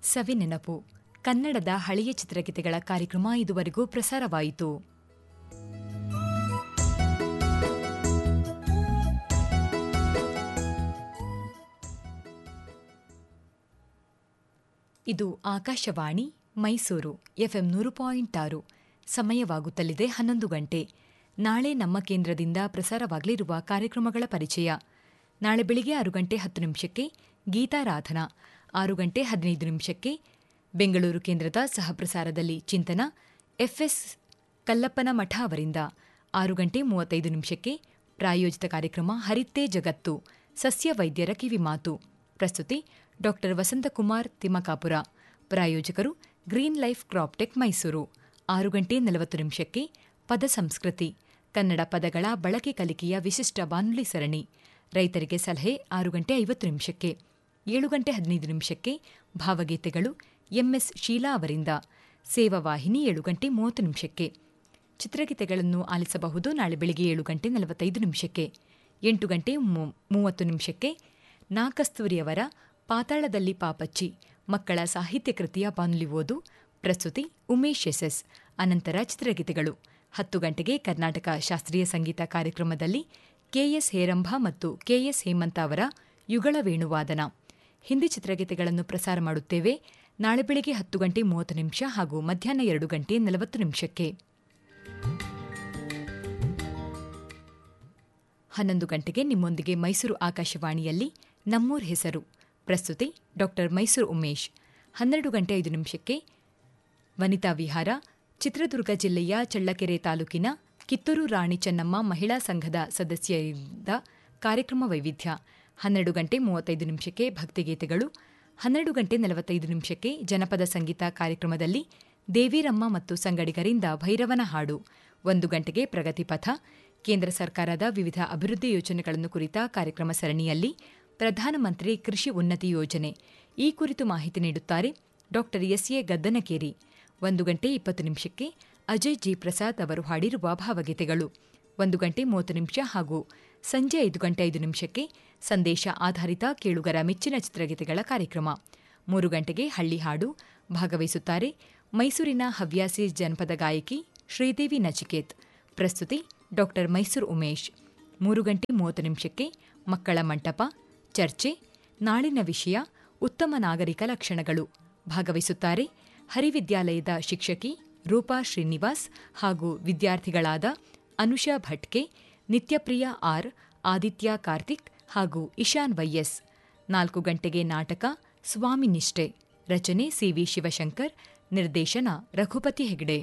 ಸವಿನೆನಪು ಕನ್ನಡದ ಹಳೆಯ ಚಿತ್ರಗೀತೆಗಳ ಕಾರ್ಯಕ್ರಮ ಇದುವರೆಗೂ ಪ್ರಸಾರವಾಯಿತು ಇದು ಆಕಾಶವಾಣಿ ಮೈಸೂರು ಎಫ್ಎಂ ನೂರು ಪಾಯಿಂಟ್ ಆರು ಸಮಯವಾಗುತ್ತಲಿದೆ ಹನ್ನೊಂದು ಗಂಟೆ ನಾಳೆ ನಮ್ಮ ಕೇಂದ್ರದಿಂದ ಪ್ರಸಾರವಾಗಲಿರುವ ಕಾರ್ಯಕ್ರಮಗಳ ಪರಿಚಯ ನಾಳೆ ಬೆಳಿಗ್ಗೆ ಆರು ಗಂಟೆ ಹತ್ತು ನಿಮಿಷಕ್ಕೆ ಗೀತಾರಾಧನಾ ಆರು ಗಂಟೆ ಹದಿನೈದು ನಿಮಿಷಕ್ಕೆ ಬೆಂಗಳೂರು ಕೇಂದ್ರದ ಸಹಪ್ರಸಾರದಲ್ಲಿ ಚಿಂತನ ಎಫ್ಎಸ್ ಕಲ್ಲಪ್ಪನ ಮಠ ಅವರಿಂದ ಆರು ಗಂಟೆ ಮೂವತ್ತೈದು ನಿಮಿಷಕ್ಕೆ ಪ್ರಾಯೋಜಿತ ಕಾರ್ಯಕ್ರಮ ಹರಿತ್ತೇ ಜಗತ್ತು ಸಸ್ಯ ವೈದ್ಯರ ಕಿವಿಮಾತು ಪ್ರಸ್ತುತಿ ಡಾ ವಸಂತಕುಮಾರ್ ತಿಮ್ಮಕಾಪುರ ಪ್ರಾಯೋಜಕರು ಗ್ರೀನ್ ಲೈಫ್ ಕ್ರಾಪ್ಟೆಕ್ ಮೈಸೂರು ಆರು ಗಂಟೆ ನಲವತ್ತು ನಿಮಿಷಕ್ಕೆ ಪದ ಸಂಸ್ಕೃತಿ ಕನ್ನಡ ಪದಗಳ ಬಳಕೆ ಕಲಿಕೆಯ ವಿಶಿಷ್ಟ ಬಾನುಲಿ ಸರಣಿ ರೈತರಿಗೆ ಸಲಹೆ ಆರು ಗಂಟೆ ಐವತ್ತು ನಿಮಿಷಕ್ಕೆ ಏಳು ಗಂಟೆ ಹದಿನೈದು ನಿಮಿಷಕ್ಕೆ ಭಾವಗೀತೆಗಳು ಎಂಎಸ್ ಶೀಲಾ ಅವರಿಂದ ಸೇವಾವಾಹಿನಿ ಏಳು ಗಂಟೆ ಮೂವತ್ತು ನಿಮಿಷಕ್ಕೆ ಚಿತ್ರಗೀತೆಗಳನ್ನು ಆಲಿಸಬಹುದು ನಾಳೆ ಬೆಳಿಗ್ಗೆ ಏಳು ಗಂಟೆ ನಲವತ್ತೈದು ನಿಮಿಷಕ್ಕೆ ಎಂಟು ಗಂಟೆ ಮೂವತ್ತು ನಿಮಿಷಕ್ಕೆ ನಾಕಸ್ತೂರಿಯವರ ಪಾತಾಳದಲ್ಲಿ ಪಾಪಚ್ಚಿ ಮಕ್ಕಳ ಸಾಹಿತ್ಯ ಕೃತಿಯ ಬಾನುಲಿ ಓದು ಪ್ರಸ್ತುತಿ ಉಮೇಶ್ ಎಸ್ಎಸ್ ಅನಂತರ ಚಿತ್ರಗೀತೆಗಳು ಹತ್ತು ಗಂಟೆಗೆ ಕರ್ನಾಟಕ ಶಾಸ್ತ್ರೀಯ ಸಂಗೀತ ಕಾರ್ಯಕ್ರಮದಲ್ಲಿ ಕೆಎಸ್ ಹೇರಂಭ ಮತ್ತು ಕೆಎಸ್ ಹೇಮಂತ ಅವರ ಯುಗಳ ವೇಣುವಾದನ ಹಿಂದಿ ಚಿತ್ರಗೀತೆಗಳನ್ನು ಪ್ರಸಾರ ಮಾಡುತ್ತೇವೆ ನಾಳೆ ಬೆಳಿಗ್ಗೆ ಹತ್ತು ಗಂಟೆ ಮೂವತ್ತು ನಿಮಿಷ ಹಾಗೂ ಮಧ್ಯಾಹ್ನ ಎರಡು ಗಂಟೆ ನಲವತ್ತು ನಿಮಿಷಕ್ಕೆ ಹನ್ನೊಂದು ಗಂಟೆಗೆ ನಿಮ್ಮೊಂದಿಗೆ ಮೈಸೂರು ಆಕಾಶವಾಣಿಯಲ್ಲಿ ನಮ್ಮೂರ್ ಹೆಸರು ಪ್ರಸ್ತುತಿ ಡಾಕ್ಟರ್ ಮೈಸೂರು ಉಮೇಶ್ ಹನ್ನೆರಡು ಗಂಟೆ ಐದು ನಿಮಿಷಕ್ಕೆ ವನಿತಾ ವಿಹಾರ ಚಿತ್ರದುರ್ಗ ಜಿಲ್ಲೆಯ ಚಳ್ಳಕೆರೆ ತಾಲೂಕಿನ ಕಿತ್ತೂರು ರಾಣಿ ಚೆನ್ನಮ್ಮ ಮಹಿಳಾ ಸಂಘದ ಸದಸ್ಯರಿಂದ ಕಾರ್ಯಕ್ರಮ ವೈವಿಧ್ಯ ಹನ್ನೆರಡು ಗಂಟೆ ಮೂವತ್ತೈದು ನಿಮಿಷಕ್ಕೆ ಭಕ್ತಿಗೀತೆಗಳು ಹನ್ನೆರಡು ಗಂಟೆ ನಲವತ್ತೈದು ನಿಮಿಷಕ್ಕೆ ಜನಪದ ಸಂಗೀತ ಕಾರ್ಯಕ್ರಮದಲ್ಲಿ ದೇವಿರಮ್ಮ ಮತ್ತು ಸಂಗಡಿಗರಿಂದ ಭೈರವನ ಹಾಡು ಒಂದು ಗಂಟೆಗೆ ಪ್ರಗತಿಪಥ ಕೇಂದ್ರ ಸರ್ಕಾರದ ವಿವಿಧ ಅಭಿವೃದ್ಧಿ ಯೋಜನೆಗಳನ್ನು ಕುರಿತ ಕಾರ್ಯಕ್ರಮ ಸರಣಿಯಲ್ಲಿ ಪ್ರಧಾನಮಂತ್ರಿ ಕೃಷಿ ಉನ್ನತಿ ಯೋಜನೆ ಈ ಕುರಿತು ಮಾಹಿತಿ ನೀಡುತ್ತಾರೆ ಡಾ ಎಸ್ಎ ಗದ್ದನಕೇರಿ ಒಂದು ಗಂಟೆ ಇಪ್ಪತ್ತು ನಿಮಿಷಕ್ಕೆ ಅಜಯ್ ಜಿ ಪ್ರಸಾದ್ ಅವರು ಹಾಡಿರುವ ಭಾವಗೀತೆಗಳು ಒಂದು ಗಂಟೆ ಮೂವತ್ತು ನಿಮಿಷ ಹಾಗೂ ಸಂಜೆ ಐದು ಗಂಟೆ ಐದು ನಿಮಿಷಕ್ಕೆ ಸಂದೇಶ ಆಧಾರಿತ ಕೇಳುಗರ ಮೆಚ್ಚಿನ ಚಿತ್ರಗೀತೆಗಳ ಕಾರ್ಯಕ್ರಮ ಮೂರು ಗಂಟೆಗೆ ಹಳ್ಳಿ ಹಾಡು ಭಾಗವಹಿಸುತ್ತಾರೆ ಮೈಸೂರಿನ ಹವ್ಯಾಸಿ ಜನಪದ ಗಾಯಕಿ ಶ್ರೀದೇವಿ ನಚಿಕೇತ್ ಪ್ರಸ್ತುತಿ ಡಾ ಮೈಸೂರು ಉಮೇಶ್ ಮೂರು ಗಂಟೆ ಮೂವತ್ತು ನಿಮಿಷಕ್ಕೆ ಮಕ್ಕಳ ಮಂಟಪ ಚರ್ಚೆ ನಾಳಿನ ವಿಷಯ ಉತ್ತಮ ನಾಗರಿಕ ಲಕ್ಷಣಗಳು ಭಾಗವಹಿಸುತ್ತಾರೆ ಹರಿವಿದ್ಯಾಲಯದ ಶಿಕ್ಷಕಿ ರೂಪಾ ಶ್ರೀನಿವಾಸ್ ಹಾಗೂ ವಿದ್ಯಾರ್ಥಿಗಳಾದ ಅನುಷಾ ಭಟ್ಕೆ ನಿತ್ಯಪ್ರಿಯ ಆರ್ ಆದಿತ್ಯ ಕಾರ್ತಿಕ್ ಹಾಗೂ ಇಶಾನ್ ವೈಎಸ್ ನಾಲ್ಕು ಗಂಟೆಗೆ ನಾಟಕ ಸ್ವಾಮಿ ನಿಷ್ಠೆ ರಚನೆ ಸಿವಿ ಶಿವಶಂಕರ್ ನಿರ್ದೇಶನ ರಘುಪತಿ ಹೆಗ್ಡೆ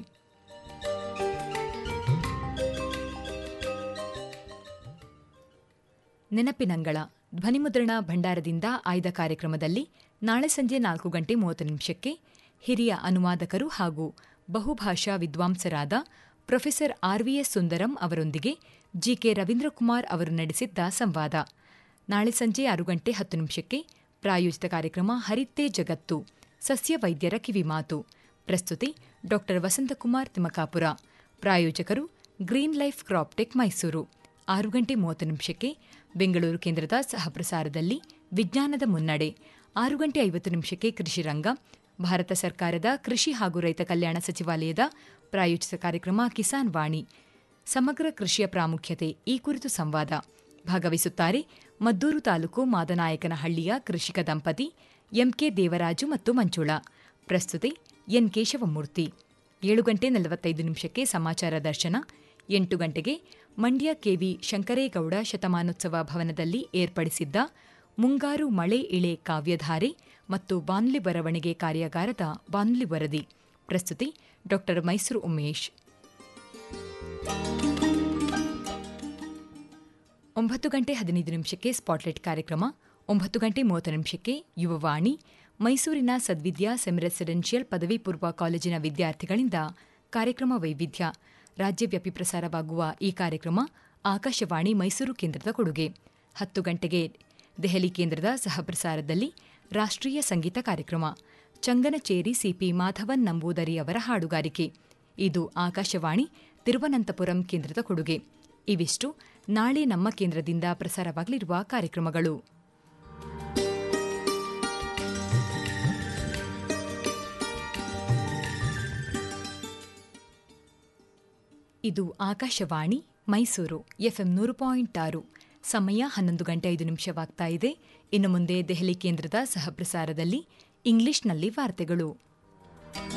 ನೆನಪಿನಂಗಳ ಧ್ವನಿಮುದ್ರಣ ಭಂಡಾರದಿಂದ ಆಯ್ದ ಕಾರ್ಯಕ್ರಮದಲ್ಲಿ ನಾಳೆ ಸಂಜೆ ನಾಲ್ಕು ಗಂಟೆ ಮೂವತ್ತು ನಿಮಿಷಕ್ಕೆ ಹಿರಿಯ ಅನುವಾದಕರು ಹಾಗೂ ಬಹುಭಾಷಾ ವಿದ್ವಾಂಸರಾದ ಪ್ರೊಫೆಸರ್ ಆರ್ವಿಎಸ್ ಸುಂದರಂ ಅವರೊಂದಿಗೆ ಜಿಕೆ ರವೀಂದ್ರಕುಮಾರ್ ಅವರು ನಡೆಸಿದ್ದ ಸಂವಾದ ನಾಳೆ ಸಂಜೆ ಆರು ಗಂಟೆ ಹತ್ತು ನಿಮಿಷಕ್ಕೆ ಪ್ರಾಯೋಜಿತ ಕಾರ್ಯಕ್ರಮ ಹರಿತ್ತೇ ಜಗತ್ತು ಸಸ್ಯ ವೈದ್ಯರ ಕಿವಿಮಾತು ಪ್ರಸ್ತುತಿ ಡಾ ವಸಂತಕುಮಾರ್ ತಿಮ್ಮಕಾಪುರ ಪ್ರಾಯೋಜಕರು ಗ್ರೀನ್ ಲೈಫ್ ಕ್ರಾಪ್ಟೆಕ್ ಮೈಸೂರು ಆರು ಗಂಟೆ ಮೂವತ್ತು ನಿಮಿಷಕ್ಕೆ ಬೆಂಗಳೂರು ಕೇಂದ್ರದ ಸಹಪ್ರಸಾರದಲ್ಲಿ ವಿಜ್ಞಾನದ ಮುನ್ನಡೆ ಆರು ಗಂಟೆ ಐವತ್ತು ನಿಮಿಷಕ್ಕೆ ಕೃಷಿ ರಂಗ ಭಾರತ ಸರ್ಕಾರದ ಕೃಷಿ ಹಾಗೂ ರೈತ ಕಲ್ಯಾಣ ಸಚಿವಾಲಯದ ಪ್ರಾಯೋಜಿತ ಕಾರ್ಯಕ್ರಮ ಕಿಸಾನ್ ವಾಣಿ ಸಮಗ್ರ ಕೃಷಿಯ ಪ್ರಾಮುಖ್ಯತೆ ಈ ಕುರಿತು ಸಂವಾದ ಭಾಗವಹಿಸುತ್ತಾರೆ ಮದ್ದೂರು ತಾಲೂಕು ಮಾದನಾಯಕನಹಳ್ಳಿಯ ಕೃಷಿಕ ದಂಪತಿ ಎಂಕೆ ದೇವರಾಜು ಮತ್ತು ಮಂಜುಳ ಪ್ರಸ್ತುತಿ ಎನ್ ಕೇಶವಮೂರ್ತಿ ಏಳು ಗಂಟೆ ನಲವತ್ತೈದು ನಿಮಿಷಕ್ಕೆ ಸಮಾಚಾರ ದರ್ಶನ ಎಂಟು ಗಂಟೆಗೆ ಮಂಡ್ಯ ಕೆವಿ ಶಂಕರೇಗೌಡ ಶತಮಾನೋತ್ಸವ ಭವನದಲ್ಲಿ ಏರ್ಪಡಿಸಿದ್ದ ಮುಂಗಾರು ಮಳೆ ಇಳೆ ಕಾವ್ಯಧಾರೆ ಮತ್ತು ಬಾನುಲಿ ಬರವಣಿಗೆ ಕಾರ್ಯಾಗಾರದ ಬಾನುಲಿ ವರದಿ ಪ್ರಸ್ತುತಿ ಡಾ ಮೈಸೂರು ಉಮೇಶ್ ಒಂಬತ್ತು ಗಂಟೆ ಹದಿನೈದು ನಿಮಿಷಕ್ಕೆ ಸ್ಪಾಟ್ಲೈಟ್ ಕಾರ್ಯಕ್ರಮ ಒಂಬತ್ತು ಗಂಟೆ ಮೂವತ್ತು ನಿಮಿಷಕ್ಕೆ ಯುವವಾಣಿ ಮೈಸೂರಿನ ಸದ್ವಿದ್ಯಾ ಸೆಮ್ ರೆಸಿಡೆನ್ಷಿಯಲ್ ಪದವಿ ಪೂರ್ವ ಕಾಲೇಜಿನ ವಿದ್ಯಾರ್ಥಿಗಳಿಂದ ಕಾರ್ಯಕ್ರಮ ವೈವಿಧ್ಯ ರಾಜ್ಯವ್ಯಾಪಿ ಪ್ರಸಾರವಾಗುವ ಈ ಕಾರ್ಯಕ್ರಮ ಆಕಾಶವಾಣಿ ಮೈಸೂರು ಕೇಂದ್ರದ ಕೊಡುಗೆ ಹತ್ತು ಗಂಟೆಗೆ ದೆಹಲಿ ಕೇಂದ್ರದ ಸಹಪ್ರಸಾರದಲ್ಲಿ ರಾಷ್ಟ್ರೀಯ ಸಂಗೀತ ಕಾರ್ಯಕ್ರಮ ಚಂಗನಚೇರಿ ಸಿಪಿ ಮಾಧವನ್ ನಂಬೂದರಿ ಅವರ ಹಾಡುಗಾರಿಕೆ ಇದು ಆಕಾಶವಾಣಿ ತಿರುವನಂತಪುರಂ ಕೇಂದ್ರದ ಕೊಡುಗೆ ಇವಿಷ್ಟು ನಾಳೆ ನಮ್ಮ ಕೇಂದ್ರದಿಂದ ಪ್ರಸಾರವಾಗಲಿರುವ ಕಾರ್ಯಕ್ರಮಗಳು ಇದು ಆಕಾಶವಾಣಿ ಮೈಸೂರು ಎಫ್ಎಂ ನೂರು ಪಾಯಿಂಟ್ ಆರು ಸಮಯ ಹನ್ನೊಂದು ಗಂಟೆ ಐದು ನಿಮಿಷವಾಗ್ತಾ ಇದೆ ಇನ್ನು ಮುಂದೆ ದೆಹಲಿ ಕೇಂದ್ರದ ಸಹಪ್ರಸಾರದಲ್ಲಿ ಇಂಗ್ಲಿಷ್ನಲ್ಲಿ ವಾರ್ತೆಗಳು